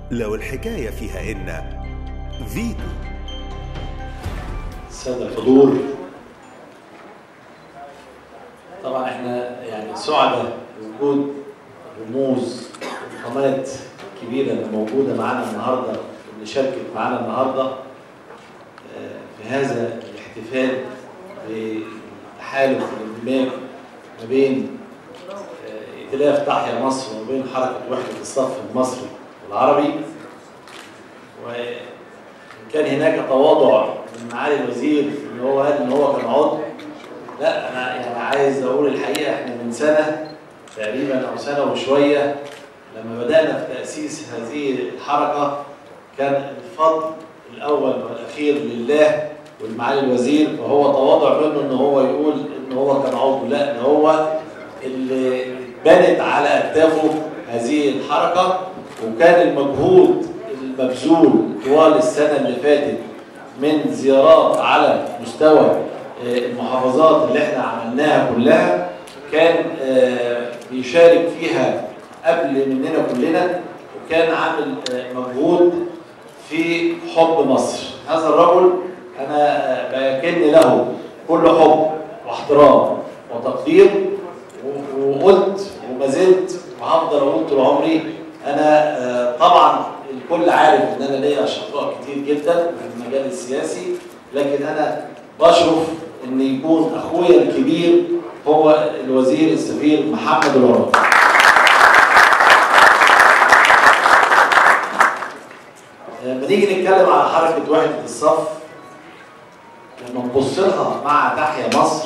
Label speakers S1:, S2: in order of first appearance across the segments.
S1: لو الحكاية فيها إن فيتو
S2: السادة الحضور طبعا احنا يعني سعداء بوجود رموز وقامات كبيرة اللي موجودة معانا النهاردة واللي شاركت معانا النهاردة آه، في هذا الاحتفال بتحالف الاندماج ما بين آه، ائتلاف تحيا مصر وما بين حركة وحدة الصف المصري والعربي وإن كان هناك تواضع من معالي الوزير ان هو قال ان هو كان عضو لا انا يعني عايز اقول الحقيقه احنا من سنه تقريبا او سنه وشويه لما بدانا في تاسيس هذه الحركه كان الفضل الاول والاخير لله والمعالي الوزير فهو تواضع منه ان هو يقول ان هو كان عضو لا ده هو اللي بنت على اكتافه هذه الحركه وكان المجهود المبذول طوال السنه اللي فاتت من زيارات على مستوى آه، المحافظات اللي احنا عملناها كلها كان آه، بيشارك فيها قبل مننا كلنا وكان عامل آه، مجهود في حب مصر هذا الرجل انا آه، بكن له كل حب واحترام وتقدير و- وقلت وما زلت وهفضل اقول طول عمري انا آه، طبعا الكل عارف ان انا ليا اشقاء كتير جدا في المجال السياسي لكن انا بشرف ان يكون اخويا الكبير هو الوزير السفير محمد العرب لما نيجي نتكلم على حركه وحده الصف لما نبص لها مع تحيا مصر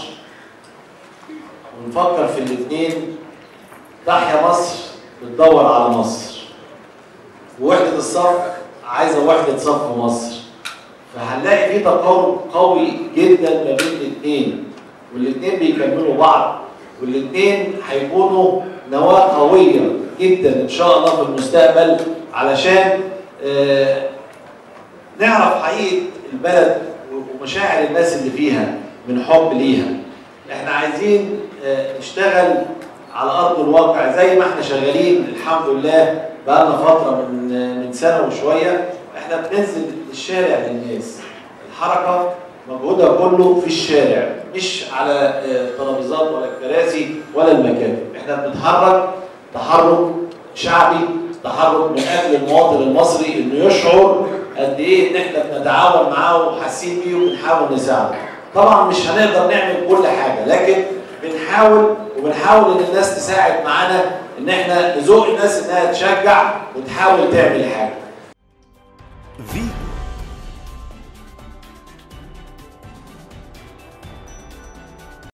S2: ونفكر في الاثنين تحيا مصر بتدور على مصر ووحدة الصف عايزة وحدة صف مصر فهنلاقي في تقارب قوي جدا ما بين الاثنين والاثنين بيكملوا بعض والاثنين هيكونوا نواة قوية جدا ان شاء الله في المستقبل علشان آه، نعرف حقيقة البلد ومشاعر الناس اللي فيها من حب ليها احنا عايزين آه، نشتغل على ارض الواقع زي ما احنا شغالين الحمد لله بقالنا فتره من من سنه وشويه احنا بننزل الشارع للناس الحركه مجهودها كله في الشارع مش على آه، ترابيزات ولا الكراسي ولا المكاتب احنا بنتحرك تحرك شعبي تحرك من اجل المواطن المصري انه يشعر قد ايه ان احنا بنتعاون معاه وحاسين بيه وبنحاول نساعده طبعا مش هنقدر نعمل كل حاجه لكن بنحاول وبنحاول ان الناس تساعد معانا ان احنا نزوق الناس انها تشجع وتحاول تعمل حاجه
S1: فيتو